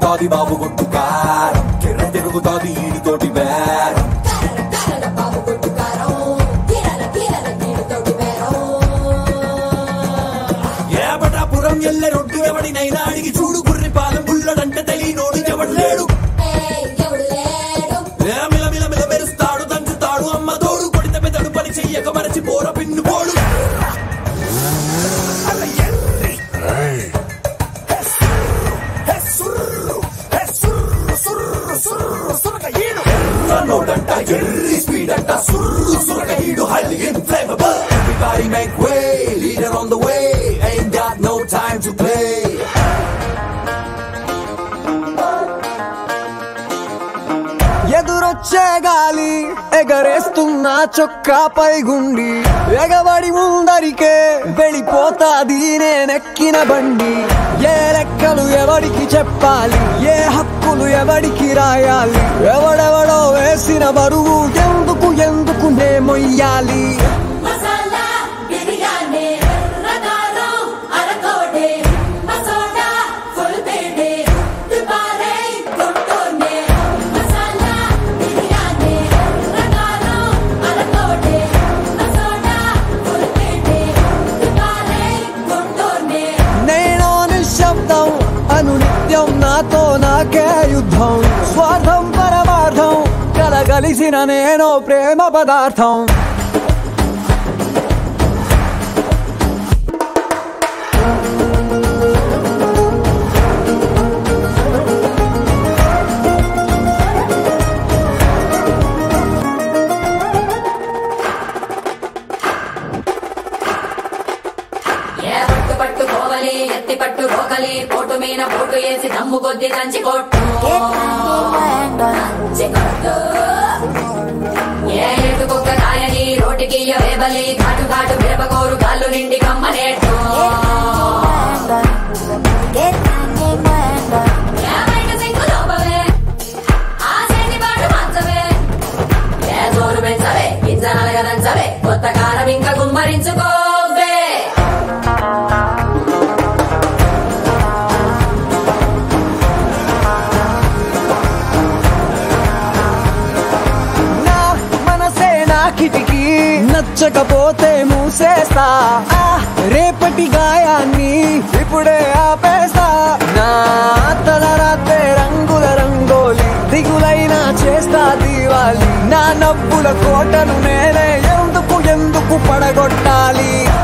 తిరుగుతాది బాబు కొట్టు కారం కిర్ర తిరుగుతాది ఈడితోటి బేరం ఏబటాపురం ఎల్లె రొడ్డు ఎవడినైనా అడిగి చూడు గుర్రి పాలెం బుల్లడంటే తెలియనోడు ఎవడు లేడు ఏ మిల మిల మిల మెరుస్తాడు దంచుతాడు అమ్మ తోడు కొడితే పెదడు పని చెయ్యక మరచి పోర పిన్ను పోడు అల ఎర్రి. హే సుర్రు, హే సుర్రు, హే సుర్రు, సుర్రు, సుర్రు, సురక ఈడు. ఎర్ర నోటంట ఎర్రి స్పీడ్ అంట సుర్రు సురక ఈడు highly inflammable. Everybody make way, leader on the way. Ain't got no time to play. ఎదురొచ్చే గాలి ఎగరేస్తున్న చొక్కాపై గుండి ఎగబడి ముందరికే వెళ్ళిపోతాది నేనెక్కిన బండి ఏ లెక్కలు ఎవడికి చెప్పాలి ఏ హక్కులు ఎవడికి రాయాలి ఎవడెవడో వేసిన బరువు ఎందుకు ఎందుకు నే మొయ్యాలి మసాలా బిర్యానీ రకారం అరకోడే మసోడా ఫుల్ బేడే దుబారే గుంటూనే మసాలా బిర్యానీ రకారం అరకోడే మసోడా ఫుల్ బేడే దుబారే గుంటూనే నేను నిశ్శబ్దం అనునిత్యం నాతో నాకే యుద్ధం స్వార్థం పరమార్థం కలగలిసిన నేను ప్రేమ పదార్థం ఏ పట్టు పట్టు కోవలి ఎత్తి పట్టు రోకలి పోటు మీన పోటు వేసి దమ్ము కొద్ది దంచి కొట్టు దంచి కొట్టు ఏ ఎటు కుక్క కాయని రోటికి వేబలి ఘాటు ఘాటు మిరపకోరు కాళ్ళు నిండి కమ్మనేట్టు ఏ బయట సింగు లోపవే ఆ చేతి పాటు మంచవే ఏ జోరు పెంచవే గింజ నలగదంచవే కొత్త కారం ఇంకా గుమ్మరించుకోవే నా మనసే నా కిటికీ నచ్చకపోతే మూసేస్తా ఆ రేపటి గాయాన్ని ఇప్పుడే ఆపేస్తా నా తలరాతే రంగుల రంగోలి దిగులైనా చేస్తా దీవాలి నా నవ్వుల కోటను నేనే ఎందుకు ఎందుకు పడగొట్టాలి